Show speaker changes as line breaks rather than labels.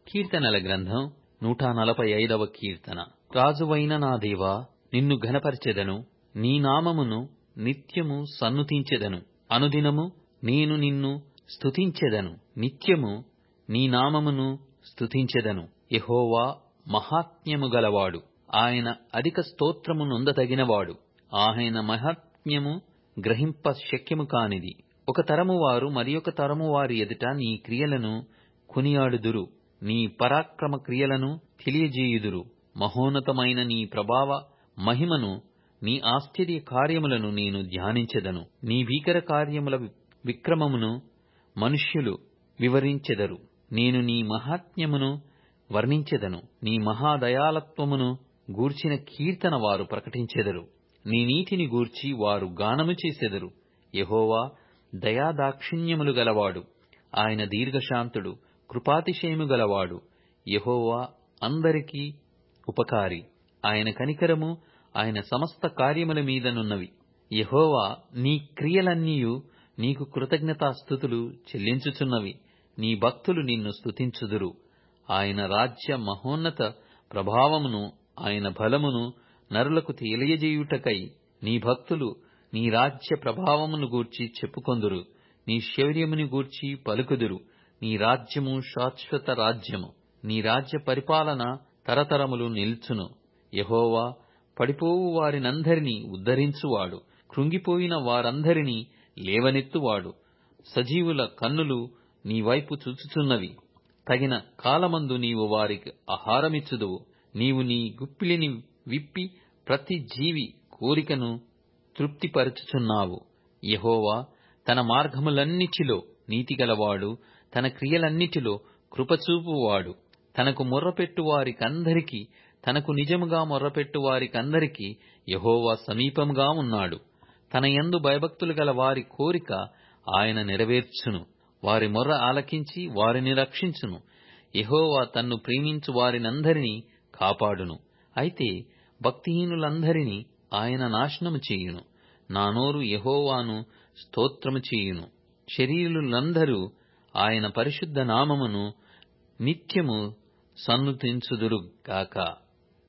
కీర్తనల గ్రంథం నూట నలభై ఐదవ కీర్తన రాజువైన నా దేవా నిన్ను ఘనపరచెదను నీ నామమును నిత్యము సన్నుతించెదను అనుదినము నేను నిన్ను స్తుతించెదను నిత్యము నీ నామమును స్తుతించెదను యెహోవా మహాత్మ్యము గలవాడు ఆయన అధిక స్తోత్రము నొందదగినవాడు ఆయన మహాత్మ్యము గ్రహింప శక్యము కానిది ఒక తరము వారు మరి ఒక తరము వారి ఎదుట నీ క్రియలను కొనియాడుదురు నీ పరాక్రమ క్రియలను తెలియజేయుదురు మహోన్నతమైన నీ ప్రభావ మహిమను నీ ఆశ్చర్య కార్యములను నేను ధ్యానించెదను నీ భీకర కార్యముల విక్రమమును మనుష్యులు వివరించెదరు నేను నీ మహాత్మ్యమును వర్ణించెదను నీ మహాదయాలత్వమును గూర్చిన కీర్తన వారు ప్రకటించెదరు నీ నీతిని గూర్చి వారు గానము చేసెదరు యెహోవా దయాదాక్షిణ్యములు గలవాడు ఆయన దీర్ఘశాంతుడు కృపాతిశయము గలవాడు యెహోవా అందరికీ ఉపకారి ఆయన కనికరము ఆయన సమస్త కార్యముల మీదనున్నవి యెహోవా నీ క్రియలన్నీయు నీకు కృతజ్ఞతాస్థుతులు చెల్లించుచున్నవి నీ భక్తులు నిన్ను స్తుతించుదురు ఆయన రాజ్య మహోన్నత ప్రభావమును ఆయన బలమును నరులకు తెలియజేయుటకై నీ భక్తులు నీ రాజ్య ప్రభావమును గూర్చి చెప్పుకొందురు నీ శౌర్యముని గూర్చి పలుకుదురు నీ రాజ్యము శాశ్వత రాజ్యము నీ రాజ్య పరిపాలన తరతరములు నిల్చును యెహోవా పడిపోవు వారినందరినీ ఉద్ధరించువాడు కృంగిపోయిన వారందరినీ లేవనెత్తువాడు సజీవుల కన్నులు నీ వైపు చూచుచున్నవి తగిన కాలమందు నీవు వారికి ఆహారమిచ్చుదువు నీవు నీ గుప్పిలిని విప్పి ప్రతి జీవి కోరికను తృప్తిపరచుచున్నావు యెహోవా తన మార్గములన్నిటిలో నీతిగలవాడు తన క్రియలన్నిటిలో కృపచూపువాడు తనకు మొర్రపెట్టు వారికందరికీ తనకు నిజముగా మొర్రపెట్టు వారికందరికీ యెహోవా సమీపంగా ఉన్నాడు తన యందు భయభక్తులు గల వారి కోరిక ఆయన నెరవేర్చును వారి మొర్ర ఆలకించి వారిని రక్షించును యెహోవా తన్ను ప్రేమించు వారినందరినీ కాపాడును అయితే భక్తిహీనులందరినీ ఆయన నాశనము చేయును నా నోరు యెహోవాను స్తోత్రము చేయును శరీరులందరూ ఆయన పరిశుద్ధ నామమును నిత్యము సన్నుతించుదురు గాక